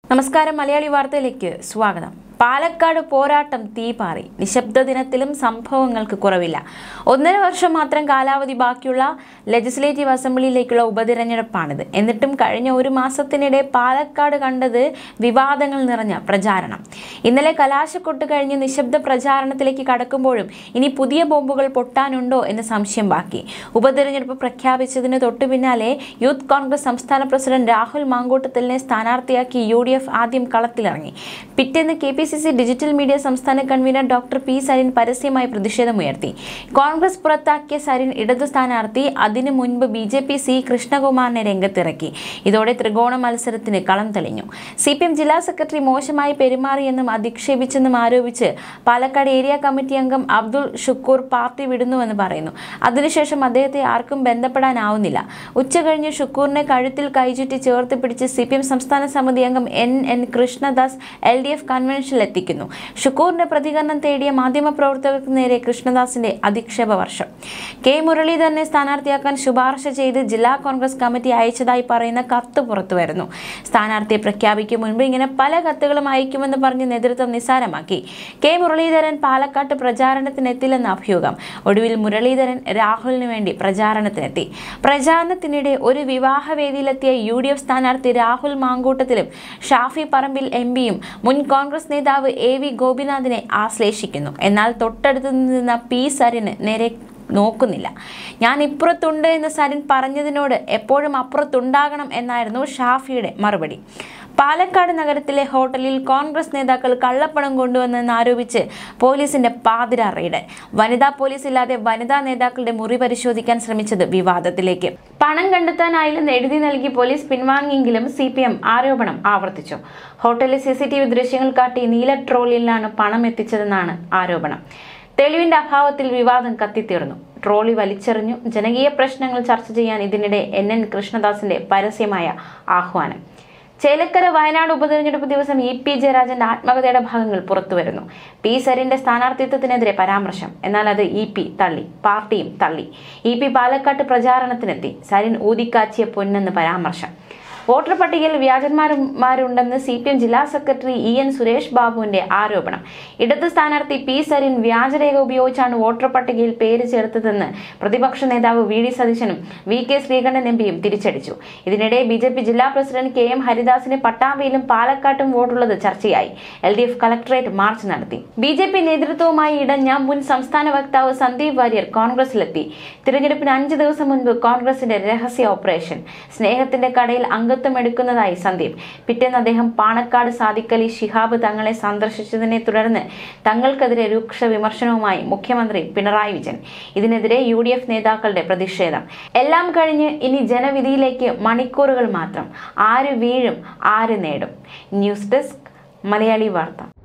നമസ്കാരം മലയാളി വാർത്തയിലേക്ക് സ്വാഗതം പാലക്കാട് പോരാട്ടം തീപാറി നിശബ്ദ ദിനത്തിലും സംഭവങ്ങൾക്ക് കുറവില്ല ഒന്നര വർഷം മാത്രം കാലാവധി ബാക്കിയുള്ള ലെജിസ്ലേറ്റീവ് അസംബ്ലിയിലേക്കുള്ള ഉപതിരഞ്ഞെടുപ്പാണിത് എന്നിട്ടും കഴിഞ്ഞ ഒരു മാസത്തിനിടെ പാലക്കാട് കണ്ടത് വിവാദങ്ങൾ നിറഞ്ഞ പ്രചാരണം ഇന്നലെ കലാശക്കൊട്ട് കഴിഞ്ഞ് നിശബ്ദ പ്രചാരണത്തിലേക്ക് കടക്കുമ്പോഴും ഇനി പുതിയ ബോംബുകൾ പൊട്ടാനുണ്ടോ എന്ന് സംശയം ബാക്കി ഉപതിരഞ്ഞെടുപ്പ് പ്രഖ്യാപിച്ചതിന് തൊട്ടു പിന്നാലെ യൂത്ത് കോൺഗ്രസ് സംസ്ഥാന പ്രസിഡന്റ് രാഹുൽ മാങ്കൂട്ടത്തിലിനെ സ്ഥാനാർത്ഥിയാക്കി യു ഡി എഫ് ആദ്യം കളത്തിലിറങ്ങി പിറ്റേന്ന് K P C C digital media സംസ്ഥാന കൺവീനർ ഡോക്ടർ പി സരിൻ പരസ്യമായി പ്രതിഷേധമുയർത്തി കോൺഗ്രസ് പുറത്താക്കിയ സരിൻ ഇടതു സ്ഥാനാർത്ഥി അതിനു മുൻപ് ബി ജെ പി സി കൃഷ്ണകുമാറിനെ രംഗത്തിറക്കി ഇതോടെ ത്രികോണ മത്സരത്തിന് കളം തെളിഞ്ഞു സി പി എം ജില്ലാ സെക്രട്ടറി മോശമായി പെരുമാറിയെന്നും അധിക്ഷേപിച്ചെന്നും ആരോപിച്ച് പാലക്കാട് ഏരിയ കമ്മിറ്റി അംഗം അബ്ദുൾ ഷുക്കൂർ പാർട്ടി വിടുന്നുവെന്ന് പറയുന്നു അതിനുശേഷം അദ്ദേഹത്തെ ആർക്കും ബന്ധപ്പെടാനാവുന്നില്ല ഉച്ചകഴിഞ്ഞ് ഷുക്കൂറിനെ കഴുത്തിൽ കൈചുറ്റി ചേർത്ത് പിടിച്ച് സി പി എം സംസ്ഥാന സമിതി അംഗം N N Krishnadas L D F കൺവെൻഷനിൽ എത്തിക്കുന്നു ഷുക്കൂറിന്റെ പ്രതികരണം തേടിയ മാധ്യമപ്രവർത്തകർക്ക് നേരെ കൃഷ്ണദാസിന്റെ അധിക്ഷേപ വർഷം കെ മുരളീധരനെ സ്ഥാനാർത്ഥിയാക്കാൻ ശുപാർശ ചെയ്ത് ജില്ലാ കോൺഗ്രസ് കമ്മിറ്റി അയച്ചതായി പറയുന്ന കത്ത് പുറത്തു വരുന്നു സ്ഥാനാർത്ഥിയെ പ്രഖ്യാപിക്കും മുൻപ് ഇങ്ങനെ പല കത്തുകളും അയക്കുമെന്ന് പറഞ്ഞ് നേതൃത്വം നിസ്സാരമാക്കി കെ മുരളീധരൻ പാലക്കാട്ട് പ്രചാരണത്തിനെത്തില്ലെന്ന് അഭ്യൂഹം ഒടുവിൽ മുരളീധരൻ രാഹുലിന് വേണ്ടി പ്രചാരണത്തിനെത്തി പ്രചാരണത്തിനിടെ ഒരു വിവാഹവേദിയിലെത്തിയ യു ഡി എഫ് സ്ഥാനാർത്ഥി രാഹുൽ മാങ്കൂട്ടത്തിലും ഷാഫി പറമ്പിൽ എം പിയും മുൻ കോൺഗ്രസ് നേതാവ് എ വി ഗോപിനാഥിനെ ആശ്ലേഷിക്കുന്നു എന്നാൽ തൊട്ടടുത്ത് നിന്ന പി സരിന് നേരെ നോക്കുന്നില്ല ഞാൻ ഇപ്പുറത്തുണ്ട് എന്ന് സരിൻ പറഞ്ഞതിനോട് എപ്പോഴും അപ്പുറത്തുണ്ടാകണം എന്നായിരുന്നു ഷാഫിയുടെ മറുപടി പാലക്കാട് നഗരത്തിലെ ഹോട്ടലിൽ കോൺഗ്രസ് നേതാക്കൾ കള്ളപ്പണം കൊണ്ടുവന്നെന്ന് ആരോപിച്ച് പോലീസിന്റെ പാതിര റെയ്ഡ് വനിതാ പോലീസ് ഇല്ലാതെ വനിതാ നേതാക്കളുടെ മുറി പരിശോധിക്കാൻ ശ്രമിച്ചത് വിവാദത്തിലേക്ക് പണം കണ്ടെത്താനായില്ലെന്ന് എഴുതി നൽകി പോലീസ് പിൻവാങ്ങിയെങ്കിലും സി പി എം ആരോപണം ആവർത്തിച്ചു ഹോട്ടലിൽ സി സി ടി വി ദൃശ്യങ്ങൾ കാട്ടി നീല ട്രോളിലാണ് പണം എത്തിച്ചതെന്നാണ് ആരോപണം തെളിവിന്റെ അഭാവത്തിൽ വിവാദം കത്തിത്തീർന്നു ട്രോളി വലിച്ചെറിഞ്ഞു ജനകീയ പ്രശ്നങ്ങൾ ചർച്ച ചെയ്യാൻ ഇതിനിടെ എൻ എൻ കൃഷ്ണദാസിന്റെ പരസ്യമായ ആഹ്വാനം ചേലക്കര വയനാട് ഉപതെരഞ്ഞെടുപ്പ് ദിവസം ഇ പി ജയരാജന്റെ ആത്മകഥയുടെ ഭാഗങ്ങൾ പുറത്തുവരുന്നു പി സരിന്റെ സ്ഥാനാർത്ഥിത്വത്തിനെതിരെ പരാമർശം എന്നാൽ അത് ഇ പി തള്ളി പാർട്ടിയും തള്ളി ഇ പി പാലക്കാട്ട് പ്രചാരണത്തിനെത്തി സരിൻ ഊതിക്കാച്ചിയ പൊന്നെന്ന് പരാമർശം വോട്ടർ പട്ടികയിൽ വ്യാജന്മാരുണ്ടെന്ന് സി പി എം ജില്ലാ സെക്രട്ടറി ഇ എൻ സുരേഷ് ബാബുവിന്റെ ആരോപണം ഇടത് സ്ഥാനാർത്ഥി പി സരിൻ വ്യാജരേഖ ഉപയോഗിച്ചാണ് വോട്ടർ പട്ടികയിൽ പേര് ചേർത്തതെന്ന് പ്രതിപക്ഷ നേതാവ് വി ഡി സതീശനും വി കെ ശ്രീകണ്ഠൻ എം പിയും തിരിച്ചടിച്ചു ഇതിനിടെ ബി ജെ പി ജില്ലാ പ്രസിഡന്റ് കെ എം ഹരിദാസിന് പട്ടാമ്പിയിലും പാലക്കാട്ടും വോട്ടുള്ളത് ചർച്ചയായി L D F collectorate march നടത്തി ബി ജെ പി നേതൃത്വവുമായി ഇടഞ്ഞ മുൻ സംസ്ഥാന വക്താവ് സന്ദീപ് വാര്യർ കോൺഗ്രസിലെത്തി തിരഞ്ഞെടുപ്പിന് അഞ്ച് ദിവസം മുൻപ് കോൺഗ്രസിന്റെ രഹസ്യ ഓപ്പറേഷൻ സ്നേഹത്തിന്റെ കടയിൽ അംഗത്വം എടുക്കുന്നതായി സന്ദീപ് പിറ്റേന്ന് അദ്ദേഹം പാണക്കാട് സാദിഖലി ശിഹാബ് തങ്ങളെ സന്ദർശിച്ചതിനെ തുടർന്ന് തങ്ങൾക്കെതിരെ രൂക്ഷ വിമർശനവുമായി മുഖ്യമന്ത്രി പിണറായി വിജയൻ ഇതിനെതിരെ യു ഡി എഫ് നേതാക്കളുടെ പ്രതിഷേധം എല്ലാം കഴിഞ്ഞ് ഇനി ജനവിധിയിലേക്ക് മണിക്കൂറുകൾ മാത്രം ആര് വീഴും ആര് നേടും ന്യൂസ് ഡെസ്ക് മലയാളി വാർത്ത